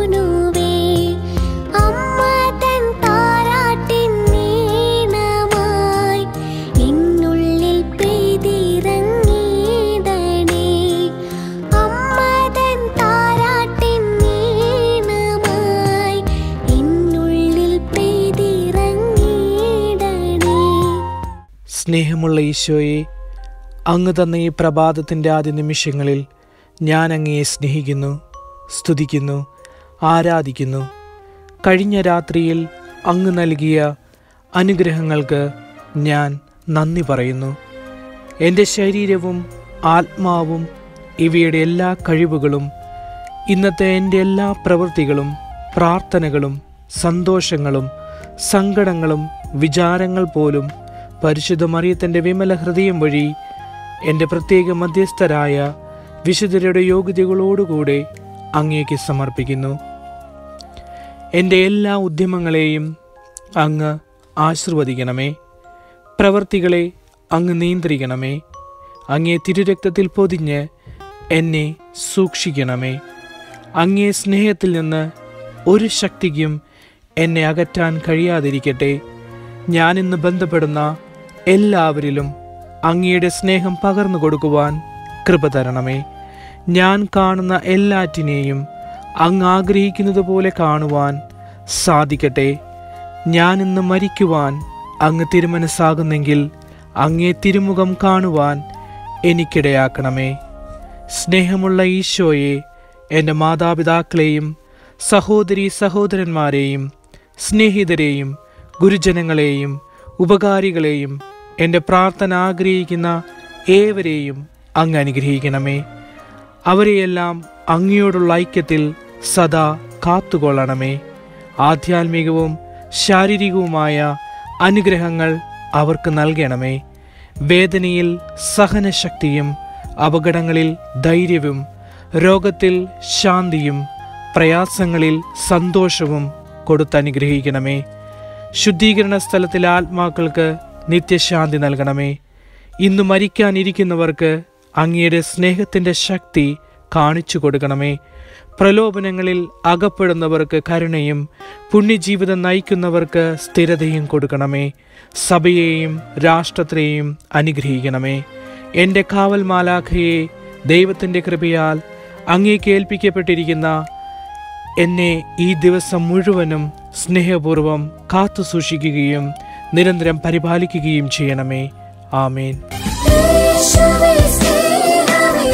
സൂനുവേ അമ്മ തൻ താരാട്ടിൻ നീണമായി എന്നുള്ളിൽ പെയ്തിറങ്ങിയിടണേ അമ്മ തൻ താരാട്ടിൻ നീണമായി എന്നുള്ളിൽ പെയ്തിറങ്ങിയിടണേ സ്നേഹമുള്ള ഈശോയെ അങ്ങ് തന്ന ഈ പ്രഭാതത്തിൻ്റെ ആദ്യ നിമിഷങ്ങളിൽ ഞാൻ അങ്ങയെ സ്നേഹിക്കുന്നു സ്തുതിക്കുന്നു ആരാധിക്കുന്നു കഴിഞ്ഞ രാത്രിയിൽ അങ്ങ് നൽകിയ അനുഗ്രഹങ്ങൾക്ക് ഞാൻ നന്ദി പറയുന്നു എൻ്റെ ശരീരവും ആത്മാവും ഇവയുടെ എല്ലാ കഴിവുകളും ഇന്നത്തെ എൻ്റെ എല്ലാ പ്രവൃത്തികളും പ്രാർത്ഥനകളും സന്തോഷങ്ങളും സങ്കടങ്ങളും വിചാരങ്ങൾ പോലും പരിശുദ്ധ മറിയത്തിൻ്റെ വിമല ഹൃദയം വഴി എൻ്റെ പ്രത്യേക മധ്യസ്ഥരായ വിശുദ്ധരുടെ യോഗ്യതകളോടുകൂടെ അങ്ങേക്ക് സമർപ്പിക്കുന്നു എൻ്റെ എല്ലാ ഉദ്യമങ്ങളെയും അങ്ങ് ആശീർവദിക്കണമേ പ്രവർത്തികളെ അങ്ങ് നിയന്ത്രിക്കണമേ അങ്ങേ തിരുരക്തത്തിൽ പൊതിഞ്ഞ് എന്നെ സൂക്ഷിക്കണമേ അങ്ങേ സ്നേഹത്തിൽ നിന്ന് ഒരു ശക്തിക്കും എന്നെ അകറ്റാൻ കഴിയാതിരിക്കട്ടെ ഞാനിന്ന് ബന്ധപ്പെടുന്ന എല്ലാവരിലും അങ്ങയുടെ സ്നേഹം പകർന്നു കൊടുക്കുവാൻ കൃപ തരണമേ ഞാൻ കാണുന്ന എല്ലാറ്റിനെയും അങ്ങ് ആഗ്രഹിക്കുന്നത് പോലെ കാണുവാൻ സാധിക്കട്ടെ ഞാൻ ഇന്ന് മരിക്കുവാൻ അങ്ങ് തിരുമനസ്സാകുന്നെങ്കിൽ അങ്ങേ തിരുമുഖം കാണുവാൻ എനിക്കിടയാക്കണമേ സ്നേഹമുള്ള ഈശോയെ എൻ്റെ മാതാപിതാക്കളെയും സഹോദരി സഹോദരന്മാരെയും സ്നേഹിതരെയും ഗുരുജനങ്ങളെയും ഉപകാരികളെയും എൻ്റെ പ്രാർത്ഥന ആഗ്രഹിക്കുന്ന ഏവരെയും അങ്ങ് അനുഗ്രഹിക്കണമേ അവരെയെല്ലാം അങ്ങയോടുള്ള ഐക്യത്തിൽ സദാ കാത്തുകൊള്ളണമേ ആധ്യാത്മികവും ശാരീരികവുമായ അനുഗ്രഹങ്ങൾ അവർക്ക് നൽകണമേ വേദനയിൽ സഹനശക്തിയും അപകടങ്ങളിൽ ധൈര്യവും രോഗത്തിൽ ശാന്തിയും പ്രയാസങ്ങളിൽ സന്തോഷവും കൊടുത്തനുഗ്രഹിക്കണമേ ശുദ്ധീകരണ സ്ഥലത്തിലെ ആത്മാക്കൾക്ക് നിത്യശാന്തി നൽകണമേ ഇന്ന് മരിക്കാനിരിക്കുന്നവർക്ക് അങ്ങയുടെ സ്നേഹത്തിൻ്റെ ശക്തി കാണിച്ചു കൊടുക്കണമേ പ്രലോഭനങ്ങളിൽ അകപ്പെടുന്നവർക്ക് കരുണയും പുണ്യജീവിതം നയിക്കുന്നവർക്ക് സ്ഥിരതയും കൊടുക്കണമേ സഭയെയും രാഷ്ട്രത്തെയും അനുഗ്രഹിക്കണമേ എൻ്റെ കാവൽ മാലാഖയെ ദൈവത്തിൻ്റെ കൃപയാൽ അങ്ങേക്ക് ഏൽപ്പിക്കപ്പെട്ടിരിക്കുന്ന എന്നെ ഈ ദിവസം മുഴുവനും സ്നേഹപൂർവം കാത്തു സൂക്ഷിക്കുകയും നിരന്തരം പരിപാലിക്കുകയും ചെയ്യണമേ ആമേൻ യേശുവേ സ്നേഹമേ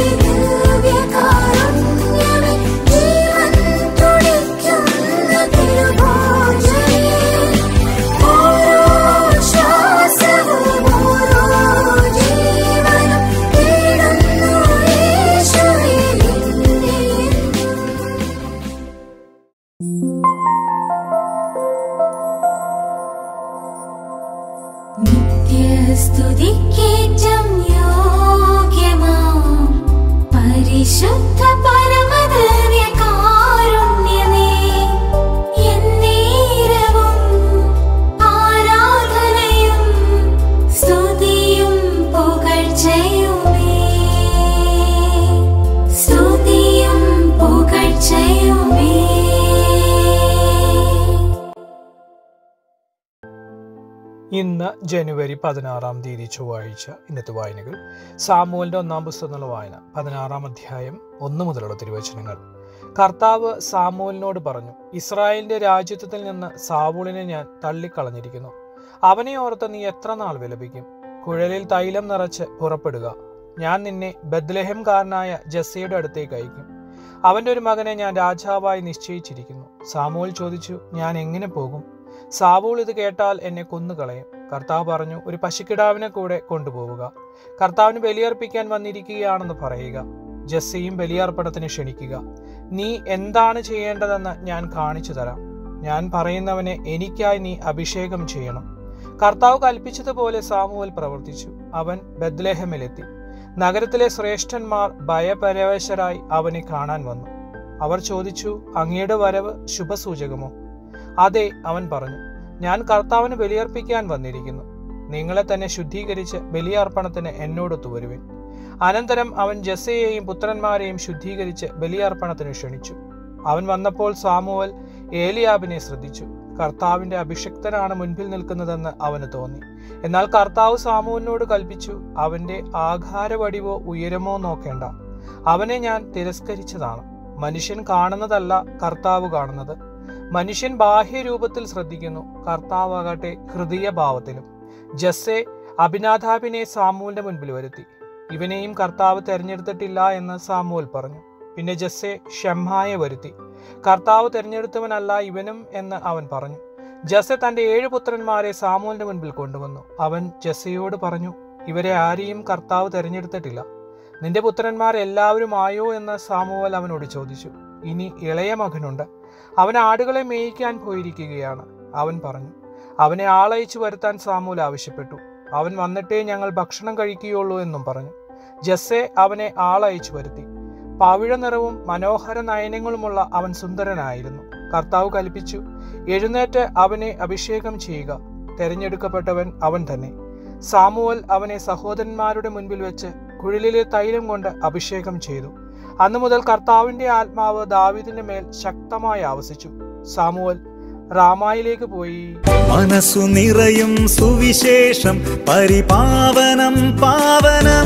ദിവ്യകാരുണ്യമേ ജീവൻ തുടിക്കുന്ന തിരുഭോജനേ ഓരോ ശ്വാസവും ഓരോ ജീവനും തേടുന്നു യേശുവേ നിന്നെ നിത്യസ്തുതിക്കേറ്റം യോഗ്യമാം പരിശുദ്ധ പരമദിവ്യകാരുണ്യമേ എന്നേരവും ആരാധനയും സ്തുതിയും പുകഴ്ചയുമേ സ്തുതിയും പുകഴ്ചയുമേ ഇന്ന് ജനുവരി പതിനാറാം തീയതി ചൊവ്വാഴ്ച ഇന്നത്തെ വായനകൾ സാമുവലിന്റെ ഒന്നാം പുസ്തകത്തിലുള്ള വായന പതിനാറാം അധ്യായം ഒന്ന് മുതലുള്ള തിരുവചനങ്ങൾ കർത്താവ് സാമുവലിനോട് പറഞ്ഞു ഇസ്രായേലിന്റെ രാജ്യത്വത്തിൽ നിന്ന് സാവൂളിനെ ഞാൻ തള്ളിക്കളഞ്ഞിരിക്കുന്നു അവനെ ഓർത്ത് നീ എത്ര നാൾ വിലപിക്കും കുഴലിൽ തൈലം നിറച്ച് പുറപ്പെടുക ഞാൻ നിന്നെ ബദ്ലഹംകാരനായ ജസ്സയുടെ അടുത്തേക്ക് അയക്കും അവന്റെ ഒരു മകനെ ഞാൻ രാജാവായി നിശ്ചയിച്ചിരിക്കുന്നു സാമുവൽ ചോദിച്ചു ഞാൻ എങ്ങനെ പോകും സാവൂൾ ഇത് കേട്ടാൽ എന്നെ കൊന്നുകളയും കർത്താവ് പറഞ്ഞു ഒരു പശുക്കിടാവിനെ കൂടെ കൊണ്ടുപോവുക കർത്താവിന് ബലിയർപ്പിക്കാൻ വന്നിരിക്കുകയാണെന്ന് പറയുക ജസ്സയും ബലിയർപ്പണത്തിന് ക്ഷണിക്കുക നീ എന്താണ് ചെയ്യേണ്ടതെന്ന് ഞാൻ കാണിച്ചു തരാം ഞാൻ പറയുന്നവനെ എനിക്കായി നീ അഭിഷേകം ചെയ്യണം കർത്താവ് കൽപ്പിച്ചതുപോലെ സാമുവൽ പ്രവർത്തിച്ചു അവൻ ബദ്ലേഹമിലെത്തി നഗരത്തിലെ ശ്രേഷ്ഠന്മാർ ഭയപരവശരായി അവനെ കാണാൻ വന്നു അവർ ചോദിച്ചു അങ്ങയുടെ വരവ് ശുഭസൂചകമോ അതെ അവൻ പറഞ്ഞു ഞാൻ കർത്താവിന് ബലിയർപ്പിക്കാൻ വന്നിരിക്കുന്നു നിങ്ങളെ തന്നെ ശുദ്ധീകരിച്ച് ബലിയർപ്പണത്തിന് എന്നോടൊത്തു വരുവിൻ അനന്തരം അവൻ ജസ്സയെയും പുത്രന്മാരെയും ശുദ്ധീകരിച്ച് ബലിയർപ്പണത്തിന് ക്ഷണിച്ചു അവൻ വന്നപ്പോൾ സാമുവൽ ഏലിയാബിനെ ശ്രദ്ധിച്ചു കർത്താവിന്റെ അഭിഷിക്തനാണ് മുൻപിൽ നിൽക്കുന്നതെന്ന് അവന് തോന്നി എന്നാൽ കർത്താവ് സാമുവിനോട് കൽപ്പിച്ചു അവന്റെ ആകാരവടിവോ ഉയരമോ നോക്കേണ്ട അവനെ ഞാൻ തിരസ്കരിച്ചതാണ് മനുഷ്യൻ കാണുന്നതല്ല കർത്താവ് കാണുന്നത് മനുഷ്യൻ ബാഹ്യരൂപത്തിൽ ശ്രദ്ധിക്കുന്നു കർത്താവാകട്ടെ ഹൃദയഭാവത്തിലും ജസ്സെ അഭിനാഥാബിനെ സാമുവിന്റെ മുൻപിൽ വരുത്തി ഇവനെയും കർത്താവ് തെരഞ്ഞെടുത്തിട്ടില്ല എന്ന് സാമുവൽ പറഞ്ഞു പിന്നെ ജസ്സെ ഷെമ്ഹായെ വരുത്തി കർത്താവ് തെരഞ്ഞെടുത്തവനല്ല ഇവനും എന്ന് അവൻ പറഞ്ഞു ജസ്സെ തന്റെ ഏഴ് പുത്രന്മാരെ സാമുവിന്റെ മുൻപിൽ കൊണ്ടുവന്നു അവൻ ജസ്സയോട് പറഞ്ഞു ഇവരെ ആരെയും കർത്താവ് തെരഞ്ഞെടുത്തിട്ടില്ല നിന്റെ പുത്രന്മാർ എല്ലാവരും ആയോ എന്ന് സാമുവൽ അവനോട് ചോദിച്ചു ഇനി ഇളയ മകനുണ്ട് അവൻ ആടുകളെ മേയിക്കാൻ പോയിരിക്കുകയാണ് അവൻ പറഞ്ഞു അവനെ ആളയച്ചു വരുത്താൻ സാമൂൽ ആവശ്യപ്പെട്ടു അവൻ വന്നിട്ടേ ഞങ്ങൾ ഭക്ഷണം കഴിക്കുകയുള്ളൂ എന്നും പറഞ്ഞു ജസ്സെ അവനെ ആളയച്ചു വരുത്തി പവിഴ നിറവും മനോഹര നയനങ്ങളുമുള്ള അവൻ സുന്ദരനായിരുന്നു കർത്താവ് കൽപ്പിച്ചു എഴുന്നേറ്റ് അവനെ അഭിഷേകം ചെയ്യുക തെരഞ്ഞെടുക്കപ്പെട്ടവൻ അവൻ തന്നെ സാമുവൽ അവനെ സഹോദരന്മാരുടെ മുൻപിൽ വെച്ച് കുഴലിലെ തൈലം കൊണ്ട് അഭിഷേകം ചെയ്തു അന്നു മുതൽ കർത്താവിന്റെ ആത്മാവ് ദാവീദിന്റെ മേൽ ശക്തമായി ആവസിച്ചു സാമുവൽ റാമായിലേക്ക് പോയി മനസ്സു നിറയും സുവിശേഷം പരിപാവനം പാവനം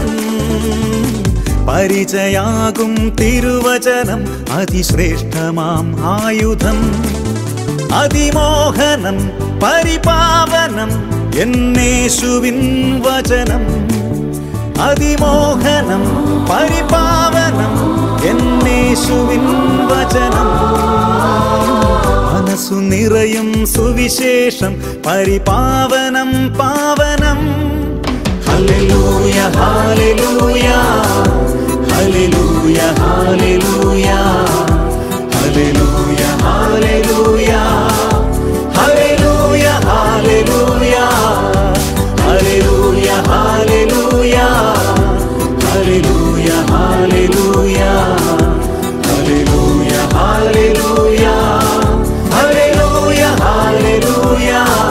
പരിചയാകും തിരുവചനം അതിശ്രേഷ്ഠമാം ആയുധം അതിമോഹനം പരിപാവനം എന്നേശുവിൻ വചനം അതിമോഹനം പരിപാവനം എന്നേശുവിൻ വചനം മനസ്സു നിറയും സുവിശേഷം പരിപാവനം പാവനം ഹല്ലേലൂയ ഹല്ലേലൂയ ഹല്ലേലൂയ ഹല്ലേലൂയ ഹല്ലേലൂയ ഹല്ലേലൂയ ഹല്ലേലൂയ ഹല്ലേലൂയ ഹല്ലേലൂയ ഹല്ലേലൂയ ഹല്ലേലൂയ ഹല്ലേലൂയ ഹല്ലേലൂയ ഹല്ലേലൂയ ഹല്ലേലൂയ ഹല്ലേലൂയ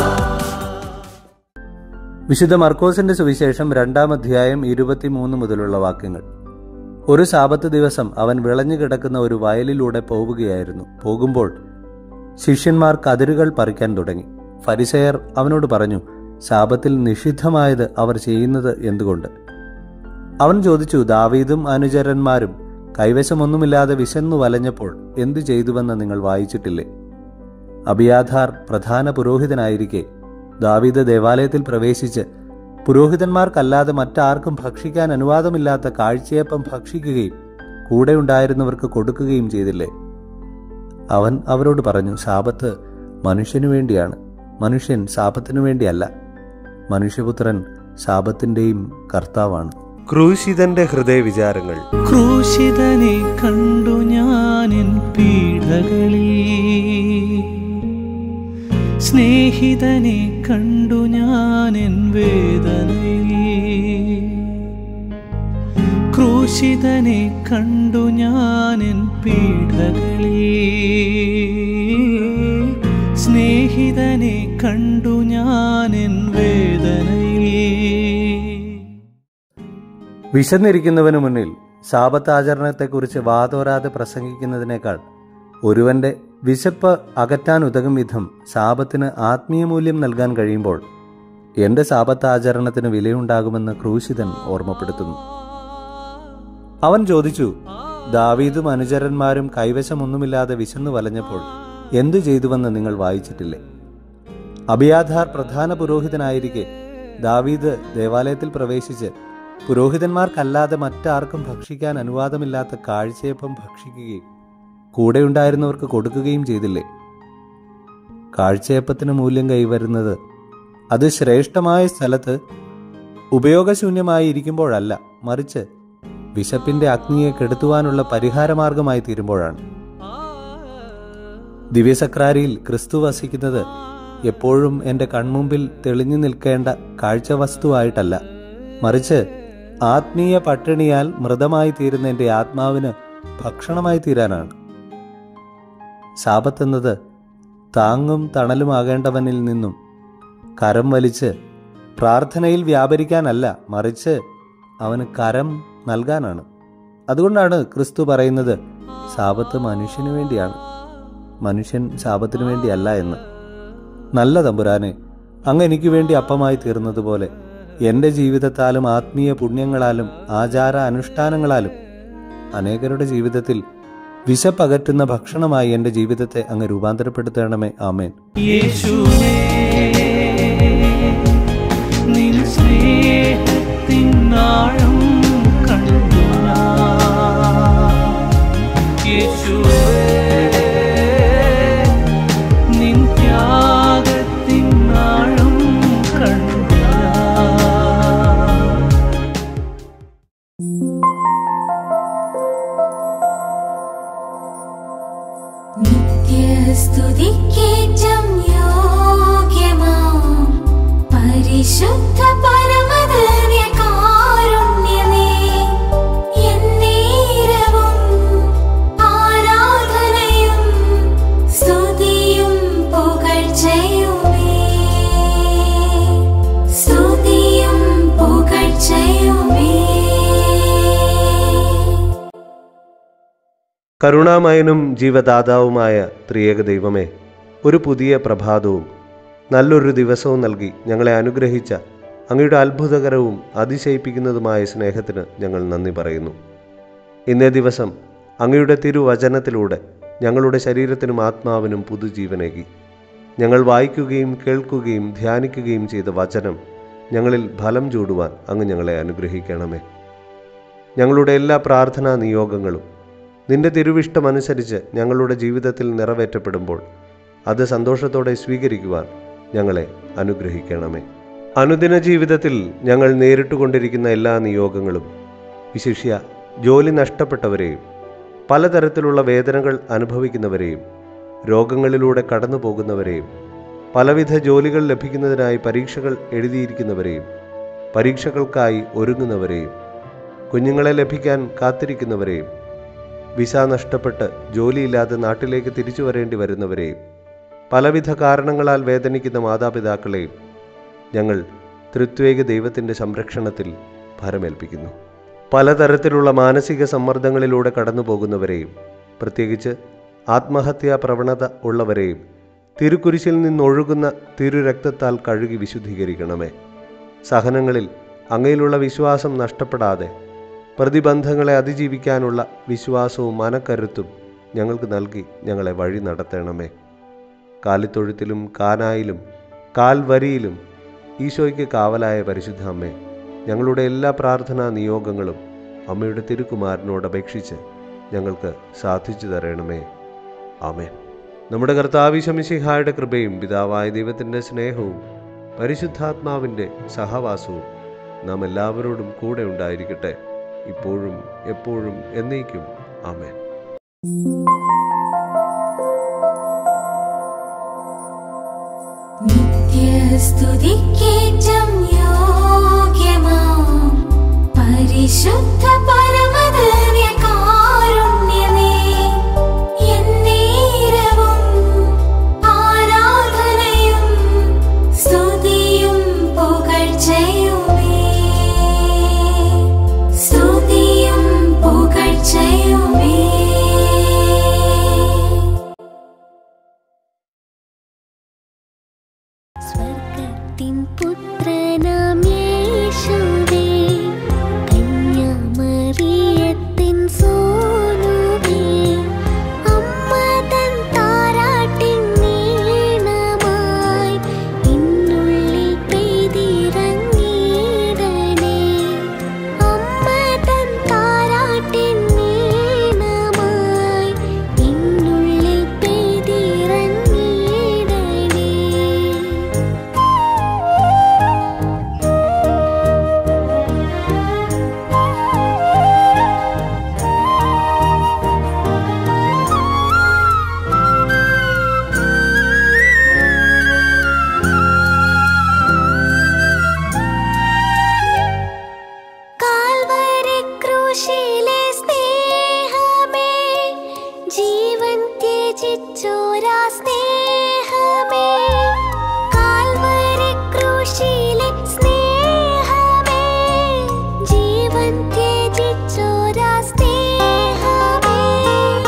വിശുദ്ധ മർക്കോസിന്റെ സുവിശേഷം രണ്ടാം അധ്യായം ഇരുപത്തിമൂന്ന് മുതലുള്ള വാക്യങ്ങൾ ഒരു സാപത്ത് ദിവസം അവൻ വിളഞ്ഞു കിടക്കുന്ന ഒരു വയലിലൂടെ പോവുകയായിരുന്നു പോകുമ്പോൾ ശിഷ്യന്മാർ കതിരുകൾ പറിക്കാൻ തുടങ്ങി ഫരിസയർ അവനോട് പറഞ്ഞു സാപത്തിൽ നിഷിദ്ധമായത് അവർ ചെയ്യുന്നത് എന്തുകൊണ്ട് അവൻ ചോദിച്ചു ദാവീദും അനുചരന്മാരും കൈവശമൊന്നുമില്ലാതെ വിശന്നു വലഞ്ഞപ്പോൾ എന്തു ചെയ്തുവെന്ന് നിങ്ങൾ വായിച്ചിട്ടില്ലേ അബിയാധാർ പ്രധാന പുരോഹിതനായിരിക്കെ ദാവീദ് ദേവാലയത്തിൽ പ്രവേശിച്ച് പുരോഹിതന്മാർക്കല്ലാതെ മറ്റാർക്കും ഭക്ഷിക്കാൻ അനുവാദമില്ലാത്ത കാഴ്ചയപ്പം ഭക്ഷിക്കുകയും കൂടെ ഉണ്ടായിരുന്നവർക്ക് കൊടുക്കുകയും ചെയ്തില്ലേ അവൻ അവരോട് പറഞ്ഞു ശാപത്ത് മനുഷ്യനു വേണ്ടിയാണ് മനുഷ്യൻ ശാപത്തിനു വേണ്ടിയല്ല മനുഷ്യപുത്രൻ ശാപത്തിന്റെയും കർത്താവാണ് ക്രൂശിതന്റെ ഹൃദയവിചാരങ്ങൾ ക്രൂശിതനെ കണ്ടു ഞാനിൻ പീഡകളിൽ സ്നേഹിതനെ കണ്ടു ഞാനിൻ വേദനയിൽ ക്രൂശിതനെ കണ്ടു ഞാനിൻ പീഡകളിൽ സ്നേഹിതനെ കണ്ടു ഞാനിൻ വേദനയിൽ വിശന്നിരിക്കുന്നവന് മുന്നിൽ ശാപത്താചരണത്തെക്കുറിച്ച് വാതോരാതെ പ്രസംഗിക്കുന്നതിനേക്കാൾ ഒരുവന്റെ വിശപ്പ് അകറ്റാൻ ഉതകും വിധം ശാപത്തിന് ആത്മീയമൂല്യം നൽകാൻ കഴിയുമ്പോൾ എന്റെ ശാപത്താചരണത്തിന് വിലയുണ്ടാകുമെന്ന് ക്രൂശിതൻ ഓർമ്മപ്പെടുത്തുന്നു അവൻ ചോദിച്ചു ദാവീദും അനുചരന്മാരും കൈവശമൊന്നുമില്ലാതെ വിശന്നു വലഞ്ഞപ്പോൾ എന്തു ചെയ്തുവെന്ന് നിങ്ങൾ വായിച്ചിട്ടില്ലേ അബിയാധാർ പ്രധാന പുരോഹിതനായിരിക്കെ ദാവീദ് ദേവാലയത്തിൽ പ്രവേശിച്ച് പുരോഹിതന്മാർക്കല്ലാതെ മറ്റാർക്കും ഭക്ഷിക്കാൻ അനുവാദമില്ലാത്ത കാഴ്ചയപ്പം ഭക്ഷിക്കുകയും കൂടെയുണ്ടായിരുന്നവർക്ക് കൊടുക്കുകയും ചെയ്തില്ലേ കാഴ്ചയപ്പത്തിന് മൂല്യം കൈവരുന്നത് അത് ശ്രേഷ്ഠമായ സ്ഥലത്ത് ഉപയോഗശൂന്യമായി ഇരിക്കുമ്പോഴല്ല മറിച്ച് വിശപ്പിന്റെ അഗ്നിയെ കെടുത്തുവാനുള്ള പരിഹാരമാർഗമായി തീരുമ്പോഴാണ് ദിവ്യസക്രാരിയിൽ ക്രിസ്തു വസിക്കുന്നത് എപ്പോഴും എൻ്റെ കൺമുമ്പിൽ തെളിഞ്ഞു നിൽക്കേണ്ട കാഴ്ചവസ്തുവായിട്ടല്ല മറിച്ച് ആത്മീയ പട്ടിണിയാൽ മൃതമായി തീരുന്ന എൻ്റെ ആത്മാവിന് ഭക്ഷണമായി തീരാനാണ് ശാപത്തെന്നത് താങ്ങും തണലുമാകേണ്ടവനിൽ നിന്നും കരം വലിച്ച് പ്രാർത്ഥനയിൽ വ്യാപരിക്കാനല്ല മറിച്ച് അവന് കരം നൽകാനാണ് അതുകൊണ്ടാണ് ക്രിസ്തു പറയുന്നത് സാപത്ത് മനുഷ്യന് വേണ്ടിയാണ് മനുഷ്യൻ ശാപത്തിനു വേണ്ടിയല്ല എന്ന് നല്ല തമ്പുരാനെ അങ്ങ് എനിക്ക് വേണ്ടി അപ്പമായി തീർന്നതുപോലെ എൻ്റെ ജീവിതത്താലും ആത്മീയ പുണ്യങ്ങളാലും ആചാര അനുഷ്ഠാനങ്ങളാലും അനേകരുടെ ജീവിതത്തിൽ വിശപ്പകറ്റുന്ന ഭക്ഷണമായി എൻ്റെ ജീവിതത്തെ അങ്ങ് രൂപാന്തരപ്പെടുത്തണമേ ആമേൻ യേശുവേ നിൻ സ്നേഹത്തിൻ ആഴം കണ്ടു ഞാൻ. യേശുവേ നിൻ ത്യാഗത്തിൻ ആഴം കണ്ടു ഞാൻ. നിത്യസ്തുതിക്കേറ്റം യോഗ്യമാം പരിശുദ്ധ പരമധന്യകാരുണ്യമേ, എന്നേരവും ആരാധനയും സ്തുതിയും പുകഴ്ചയുമേ. സ്തുതിയും പുകഴ്ചയുമേ കരുണാമയനും ജീവദാതാവുമായ ത്രിയേക ദൈവമേ ഒരു പുതിയ പ്രഭാതവും നല്ലൊരു ദിവസവും നൽകി ഞങ്ങളെ അനുഗ്രഹിച്ച അങ്ങയുടെ അത്ഭുതകരവും അതിശയിപ്പിക്കുന്നതുമായ സ്നേഹത്തിന് ഞങ്ങൾ നന്ദി പറയുന്നു ഇന്നേ ദിവസം അങ്ങയുടെ തിരുവചനത്തിലൂടെ ഞങ്ങളുടെ ശരീരത്തിനും ആത്മാവിനും പുതുജീവനേകി ഞങ്ങൾ വായിക്കുകയും കേൾക്കുകയും ധ്യാനിക്കുകയും ചെയ്ത വചനം ഞങ്ങളിൽ ഫലം ചൂടുവാൻ അങ്ങ് ഞങ്ങളെ അനുഗ്രഹിക്കണമേ ഞങ്ങളുടെ എല്ലാ പ്രാർത്ഥനാ നിയോഗങ്ങളും നിന്റെ തിരുവിഷ്ടമനുസരിച്ച് ഞങ്ങളുടെ ജീവിതത്തിൽ നിറവേറ്റപ്പെടുമ്പോൾ അത് സന്തോഷത്തോടെ സ്വീകരിക്കുവാൻ ഞങ്ങളെ അനുഗ്രഹിക്കണമേ അനുദിന ജീവിതത്തിൽ ഞങ്ങൾ നേരിട്ടുകൊണ്ടിരിക്കുന്ന എല്ലാ നിയോഗങ്ങളും വിശിഷ്യ ജോലി നഷ്ടപ്പെട്ടവരെയും പലതരത്തിലുള്ള വേദനകൾ അനുഭവിക്കുന്നവരെയും രോഗങ്ങളിലൂടെ കടന്നു പോകുന്നവരെയും പലവിധ ജോലികൾ ലഭിക്കുന്നതിനായി പരീക്ഷകൾ എഴുതിയിരിക്കുന്നവരെയും പരീക്ഷകൾക്കായി ഒരുങ്ങുന്നവരെയും കുഞ്ഞുങ്ങളെ ലഭിക്കാൻ കാത്തിരിക്കുന്നവരെയും വിസ നഷ്ടപ്പെട്ട് ജോലിയില്ലാതെ നാട്ടിലേക്ക് തിരിച്ചു വരേണ്ടി വരുന്നവരെയും പലവിധ കാരണങ്ങളാൽ വേദനിക്കുന്ന മാതാപിതാക്കളെയും ഞങ്ങൾ തൃത്വേക ദൈവത്തിൻ്റെ സംരക്ഷണത്തിൽ ഭരമേൽപ്പിക്കുന്നു പലതരത്തിലുള്ള മാനസിക സമ്മർദ്ദങ്ങളിലൂടെ കടന്നു പോകുന്നവരെയും പ്രത്യേകിച്ച് ആത്മഹത്യാ പ്രവണത ഉള്ളവരെയും തിരുക്കുരിശിൽ നിന്നൊഴുകുന്ന തിരുരക്തത്താൽ കഴുകി വിശുദ്ധീകരിക്കണമേ സഹനങ്ങളിൽ അങ്ങയിലുള്ള വിശ്വാസം നഷ്ടപ്പെടാതെ പ്രതിബന്ധങ്ങളെ അതിജീവിക്കാനുള്ള വിശ്വാസവും മനക്കരുത്തും ഞങ്ങൾക്ക് നൽകി ഞങ്ങളെ വഴി നടത്തണമേ കാലിത്തൊഴുത്തിലും കാനായിലും കാൽവരിയിലും ഈശോയ്ക്ക് കാവലായ പരിശുദ്ധ അമ്മേ ഞങ്ങളുടെ എല്ലാ പ്രാർത്ഥനാ നിയോഗങ്ങളും അമ്മയുടെ തിരുക്കുമാരനോട് അപേക്ഷിച്ച് ഞങ്ങൾക്ക് സാധിച്ചു തരണമേ ആമേൻ നമ്മുടെ കർത്താവിശമിശിഹായുടെ കൃപയും പിതാവായ ദൈവത്തിൻ്റെ സ്നേഹവും പരിശുദ്ധാത്മാവിൻ്റെ സഹവാസവും നാം എല്ലാവരോടും കൂടെ ഉണ്ടായിരിക്കട്ടെ ഇപ്പോഴും എപ്പോഴും എന്നേക്കും ആമേൻ നിത്യസ്തുതിക്കേറ്റം യോഗ്യമാം പരിശുദ്ധ പരമധന്യകാരുണ്യമേ, എന്നേരവും ആരാധനയും സ്തുതിയും പുകഴ്ചയുമേ. സ്തുതിയും പുകഴ്ചയുമേ സ്വർഗത്തിൻ പുത്രനാം യേശുവേ കന്യാമറിയത്തിൻ സോനുവേ അമ്മ തൻ താരാട്ടിൻ നീണമായി ഇന്നുള്ളിൽ പെയ്തിറങ്ങിയിടണേ അമ്മ തൻ താരാട്ടിൻ നീണമായി ഇന്നുള്ളിൽ പെയ്തിറങ്ങിയിടണേ കാൽവരി ക്രൂശിലെ സ്നേഹമേ ജീവൻ ത്യജിച്ചോരാ സ്നേഹമേ കാൽവരി ക്രൂശിലെ സ്നേഹമേ ജീവൻ ത്യജിച്ചോരാ സ്നേഹമേ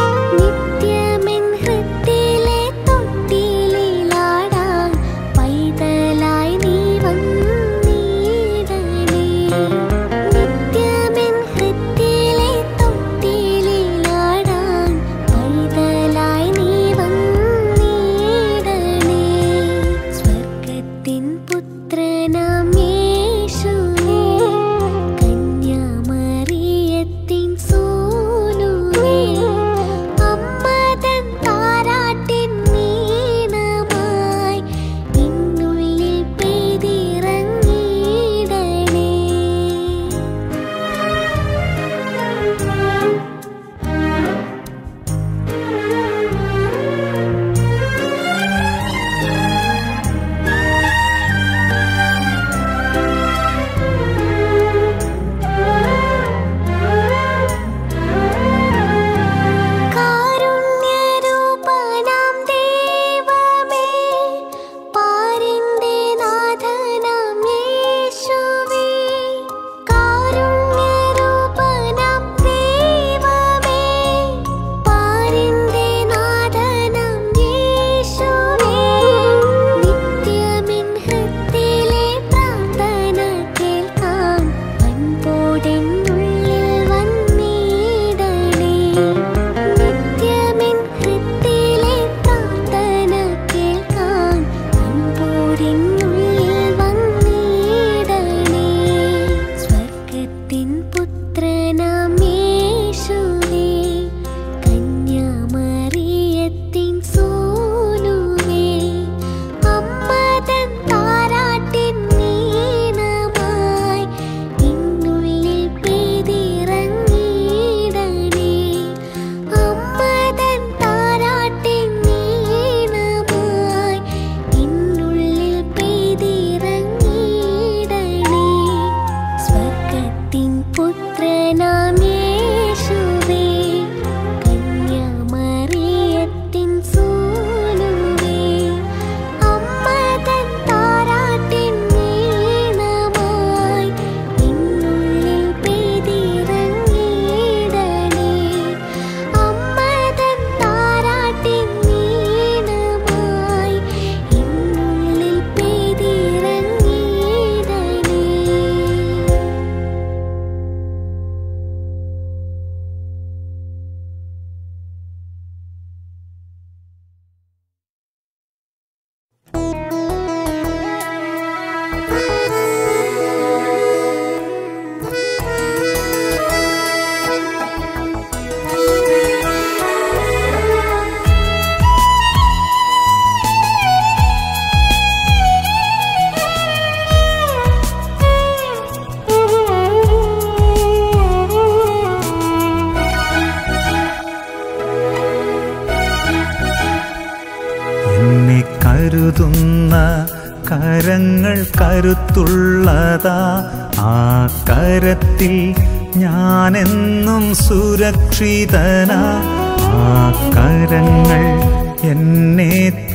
കരുതുന്ന കരങ്ങൾ കരുത്തുള്ളതാ ആ കരത്തിൽ ഞാനെന്നും സുരക്ഷിതനാ ആ കരങ്ങൾ എന്നെ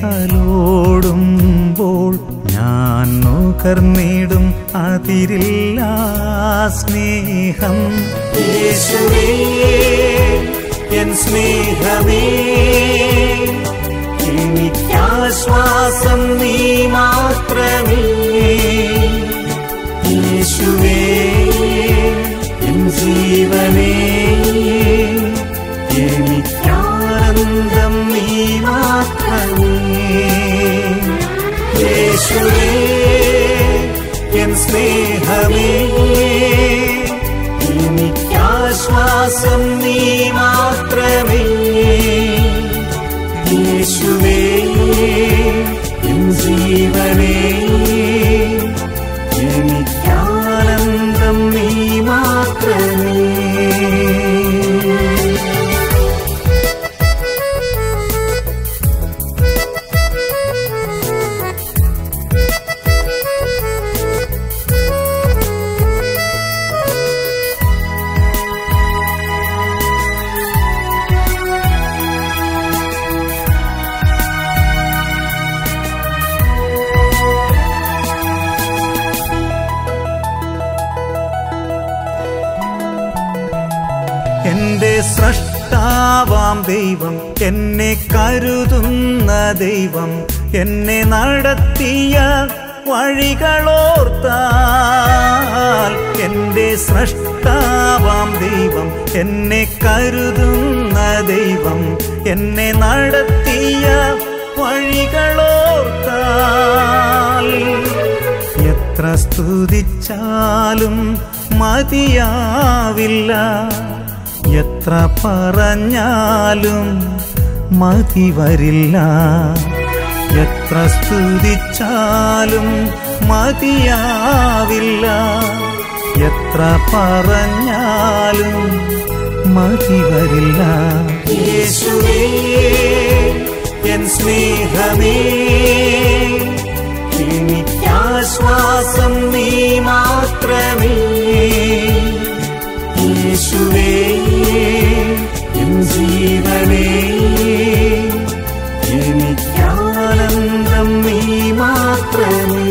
തലോടുമ്പോൾ ഞാൻ നുകർന്നിടും അതിരില്ല സ്നേഹം യേശുവേ എൻ സ്നേഹമേ എനിക്കാശ്വാസം നീ മാത്രമേ യേശുവേ എൻ ജീവനേ എനിക്കാനന്ദം നീ മാത്രമേ യേശുവേ എൻ സ്നേഹമേ എനിക്കാശ്വാസം നീ മാത്രമേ യേശുവേ എൻ ജീവനേ എനിക്കാനന്ദം നീ മാത്രമേ എന്റെ സ്രഷ്ടാവാം ദൈവം എന്നെ കരുതുന്ന ദൈവം എന്നെ നടത്തിയ വഴികളോർത്താൽ എന്റെ സ്രഷ്ടാവാം ദൈവം എന്നെ കരുതുന്ന ദൈവം എന്നെ നടത്തിയ വഴികളോർത്താൽ എത്ര സ്തുതിച്ചാലും മതിയാവില്ല എത്ര പറഞ്ഞാലും മതി വരില്ല എത്ര സ്തുതിച്ചാലും മതിയാവില്ല എത്ര പറഞ്ഞാലും മതി വരില്ല യേശുവേ എൻ സ്നേഹമേ എനിക്കാശ്വാസം നീ മാത്രമേ യേശുവേ എൻ ജീവനേ എനിക്കാനന്ദം നീ മാത്രമേ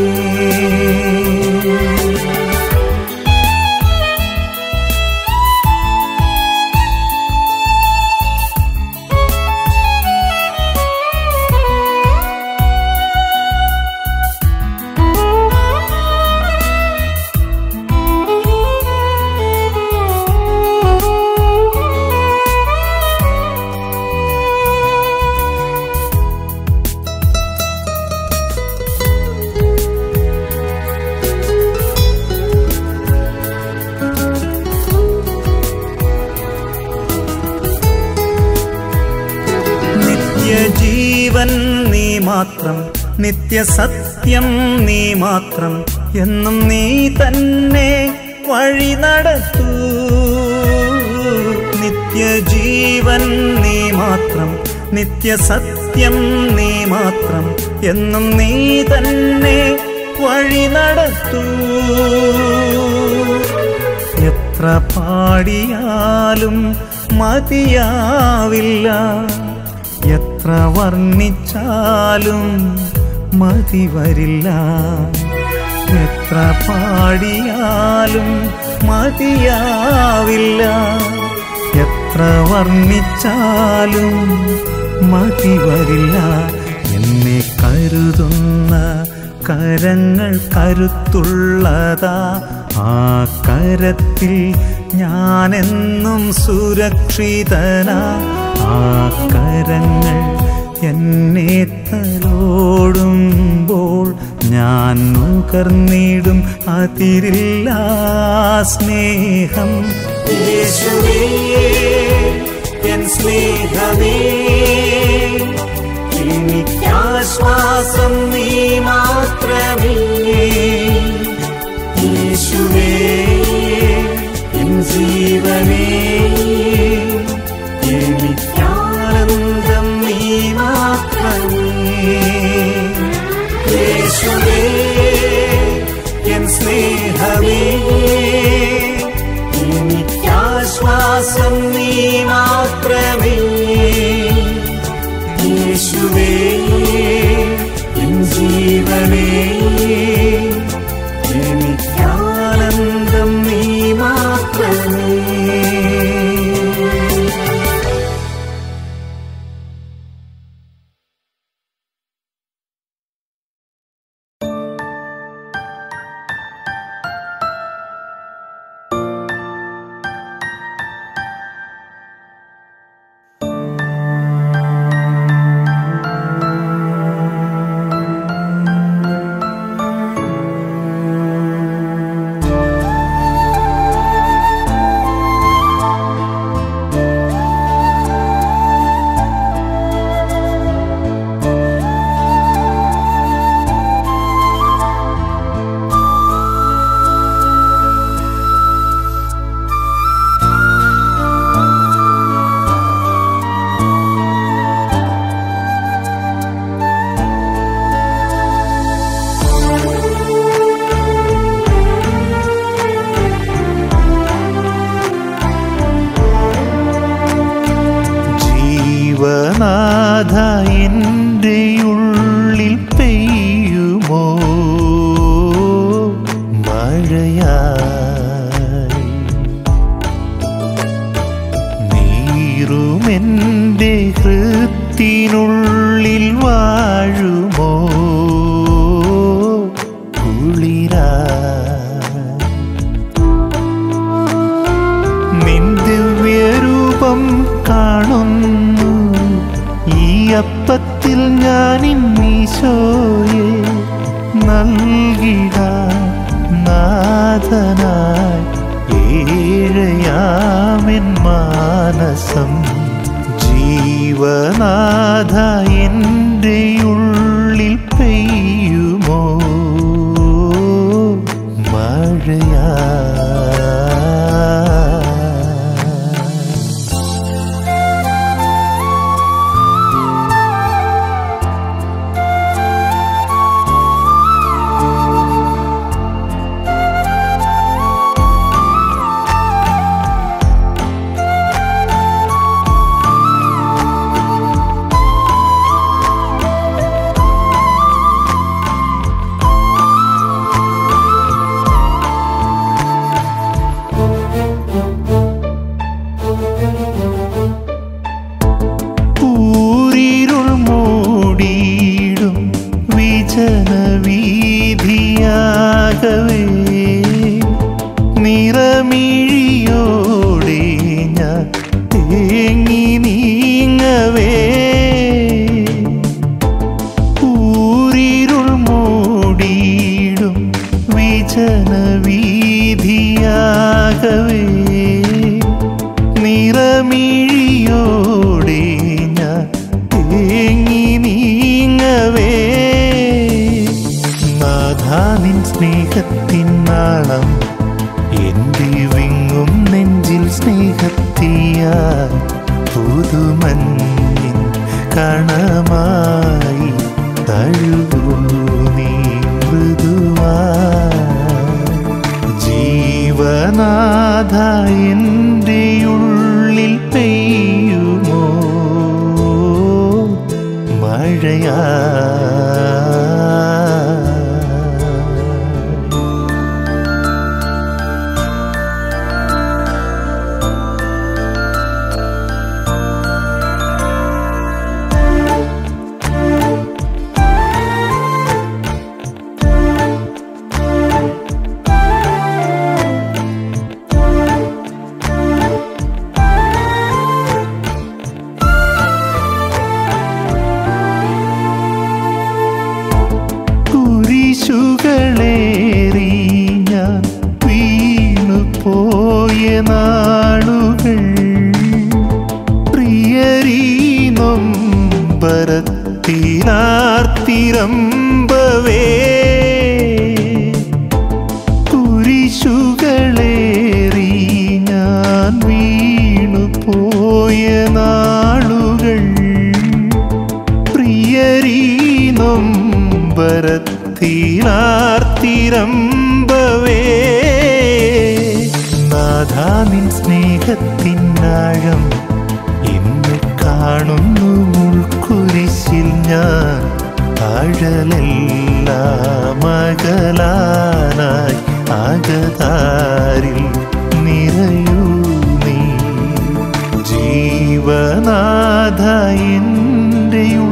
നിത്യജീവൻ നീ മാത്രം നിത്യസത്യം നീ മാത്രം എന്നും നീ തന്നെ വഴി നടത്തൂ നിത്യജീവൻ നീ മാത്രം നിത്യസത്യം നീ മാത്രം എന്നും നീ തന്നെ വഴി നടത്തൂ എത്ര പാടിയാലും മതിയാവില്ല എത്ര വർണ്ണിച്ചാലും മതി വരില്ല എത്ര പാടിയാലും മതിയാവില്ല എത്ര വർണ്ണിച്ചാലും മതി വരില്ല എന്നെ കരുതുന്ന കരങ്ങൾ കരുത്തുള്ളതാ ആ കരത്തിൽ ഞാനെന്നും സുരക്ഷിതനാ ആ കരങ്ങൾ എന്നെ തലോടുമ്പോൾ ഞാൻ നുകർന്നിടും അതിരില്ല സ്നേഹം യേശുവേ എൻ സ്നേഹമേ എനിക്കാശ്വാസം നീ മാത്രമേ യേശുവേ എൻ ജീവനേ എനിക്കാനന്ദം നീ മാത്രമേ യേശുവേ എൻ സ്നേഹമേ എനിക്കാശ്വാസം നീ മാത്രമേ യേശുവേ എൻ ജീവനേ എനിക്കാനന്ദം നീ മാത്രമേ ജീവനാഥ എൻ്റെ ഉള്ളിൽ പെയ്യുമോ മഴയായി നീറുമെൻ്റെ ഹൃത്തിനുള്ളിൽ വാഴുമോ കുളിരായി നിൻ ദിവ്യരൂപം കാണുന്നു ഈ അപ്പത്തിൽ ഞാൻ ഇന്നീശോയെ നൽകിട നാഥനായി ഏഴയാമെൻ മാനസം ജീവനാഥ എൻ്റെ ഉള്ളിൽ പെയ്യുമോ മഴയാ ഊരിരുൾ മൂടിയിടും വിജനവീതിയാകവേ നിറമിഴിയോടെ ഞാൻ തേങ്ങി നീങ്ങവേ ഊരിരുൾ മൂടിയിടും വിജനവീതിയാകവേ നിറമിഴിയോടെ ഞാൻ തേങ്ങി നീങ്ങവേ നാഥാനിൻ സ്നേഹത്തിൻ നാളം എൻ്റെ വിങ്ങും നെഞ്ചിൽ സ്നേഹത്തിയ പുതുമഞ്ഞിൻ കണമായി തഴുകൂ നീ മൃദുവായി ജീവനാഥ എൻ്റെ ഉള്ളിൽ പെയ്യുമോ മഴയാ കുരിശുകളേറി ഞാൻ വീണു പോയ നാളുകൾ പ്രിയരീനം ബരത്തിനാർത്തിരമ്പവേ കുരിശുകളേറി ഞാൻ വീണു പോയ നാളുകൾ പ്രിയരീനം ബരത്തിനാർത്തിരമ്പവേ ഉദരത്തിലാർത്തിരമ്പവേ നാഥാ നിൻ സ്നേഹത്തിനാഴം ഇന്ന് കാണുന്നു മുൾക്കുരിശിൽ ഞാൻ ആഴലെല്ലാം അകലാനായി ആകതാരിൽ നിറയൂ നീ ജീവനാഥ എൻ്റെ